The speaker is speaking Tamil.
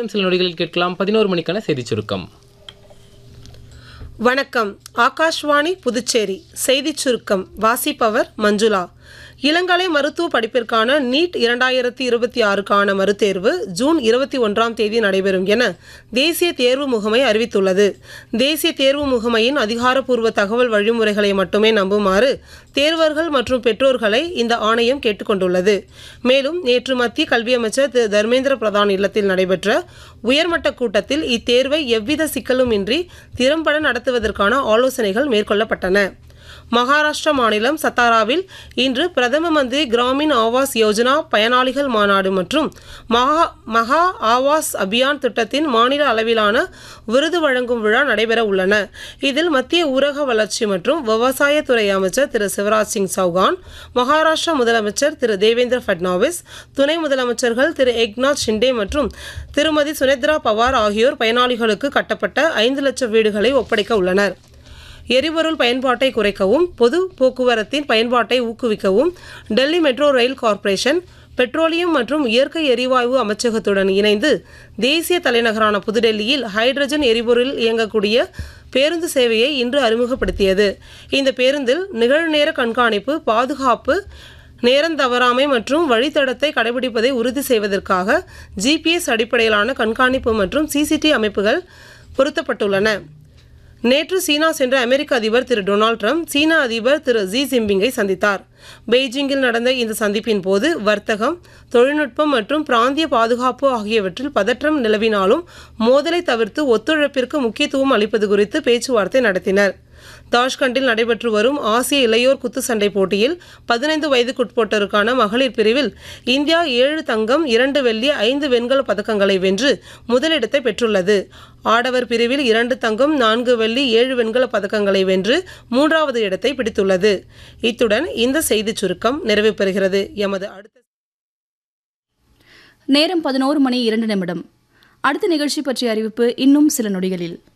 இன்னும் சில நொடிகளில் கேட்கலாம் பதினோரு மணிக்கான செய்திச் சுருக்கம் வணக்கம் ஆகாஷ்வாணி புதுச்சேரி செய்திச் சுருக்கம் வாசிப்பவர் மஞ்சுளா இளங்கலை மருத்துவ படிப்பிற்கான நீட் இரண்டாயிரத்தி இருபத்தி ஆறுக்கான மறுதேர்வு ஜூன் இருபத்தி ஒன்றாம் தேதி நடைபெறும் என தேசிய தேர்வு முகமை அறிவித்துள்ளது தேசிய தேர்வு முகமையின் அதிகாரப்பூர்வ தகவல் வழிமுறைகளை மட்டுமே நம்புமாறு தேர்வர்கள் மற்றும் பெற்றோர்களை இந்த ஆணையம் கேட்டுக்கொண்டுள்ளது மேலும் நேற்று மத்திய கல்வி அமைச்சர் திரு தர்மேந்திர பிரதான் இல்லத்தில் நடைபெற்ற உயர்மட்ட கூட்டத்தில் இத்தேர்வை எவ்வித சிக்கலும் இன்றி திறம்பட நடத்துவதற்கான ஆலோசனைகள் மேற்கொள்ளப்பட்டன மகாராஷ்டிரா மாநிலம் சத்தாராவில் இன்று பிரதம மந்திரி கிராமின் ஆவாஸ் யோஜனா பயனாளிகள் மாநாடு மற்றும் மகா மகா ஆவாஸ் அபியான் திட்டத்தின் மாநில அளவிலான விருது வழங்கும் விழா நடைபெற உள்ளன இதில் மத்திய ஊரக வளர்ச்சி மற்றும் விவசாயத்துறை அமைச்சர் திரு சிவராஜ் சிங் சௌகான் மகாராஷ்டிரா முதலமைச்சர் திரு தேவேந்திர ஃபட்னாவிஸ் துணை முதலமைச்சர்கள் திரு ஏக்நாத் ஷிண்டே மற்றும் திருமதி சுனேத்ரா பவார் ஆகியோர் பயனாளிகளுக்கு கட்டப்பட்ட ஐந்து லட்சம் வீடுகளை ஒப்படைக்க உள்ளனர் எரிபொருள் பயன்பாட்டை குறைக்கவும் பொது போக்குவரத்தின் பயன்பாட்டை ஊக்குவிக்கவும் Delhi metro rail corporation petroleum மற்றும் இயற்கை எரிவாயு அமைச்சகத்துடன் இணைந்து தேசிய தலைநகரான புதுடெல்லியில் ஹைட்ரஜன் எரிபொருளில் இயங்கக்கூடிய பேருந்து சேவையை இன்று அறிமுகப்படுத்தியது இந்த பேருந்தில் நிகழ்நேர கண்காணிப்பு பாதுகாப்பு நேரம் தவறாமை மற்றும் வழித்தடத்தை கடைபிடிப்பதை உறுதி செய்வதற்காக ஜிபிஎஸ் அடிப்படையிலான கண்காணிப்பு மற்றும் சிசிடி அமைப்புகள் பொருத்தப்பட்டுள்ளன நேற்று சீனா சென்ற அமெரிக்க அதிபர் திரு டொனால்ட் ட்ரம்ப் சீன அதிபர் திரு ஜி ஜின்பிங்கை சந்தித்தார் பெய்ஜிங்கில் நடந்த இந்த சந்திப்பின் போது வர்த்தகம் தொழில்நுட்பம் மற்றும் பிராந்திய பாதுகாப்பு ஆகியவற்றில் பதற்றம் நிலவினாலும் மோதலை தவிர்த்து ஒத்துழைப்பிற்கு முக்கியத்துவம் அளிப்பது குறித்து பேச்சுவார்த்தை நடத்தினர் தாஷ்கண்டில் நடைபெற்று வரும் ஆசிய இளையோர் குத்துச்சண்டை போட்டியில் பதினைந்து வயதுக்குட்பட்டோருக்கான மகளிர் பிரிவில் இந்தியா ஏழு தங்கம் இரண்டு வெள்ளி ஐந்து வெண்கல பதக்கங்களை வென்று முதலிடத்தை பெற்றுள்ளது ஆடவர் பிரிவில் இரண்டு தங்கம் நான்கு வெள்ளி ஏழு வெண்கல பதக்கங்களை வென்று மூன்றாவது இடத்தை பிடித்துள்ளது இத்துடன் இந்த செய்திச் சுருக்கம் நிறைவு பெறுகிறது எமது அடுத்த நேரம் பதினோரு மணி இரண்டு நிமிடம் அடுத்த நிகழ்ச்சி பற்றிய அறிவிப்பு இன்னும் சில நொடிகளில்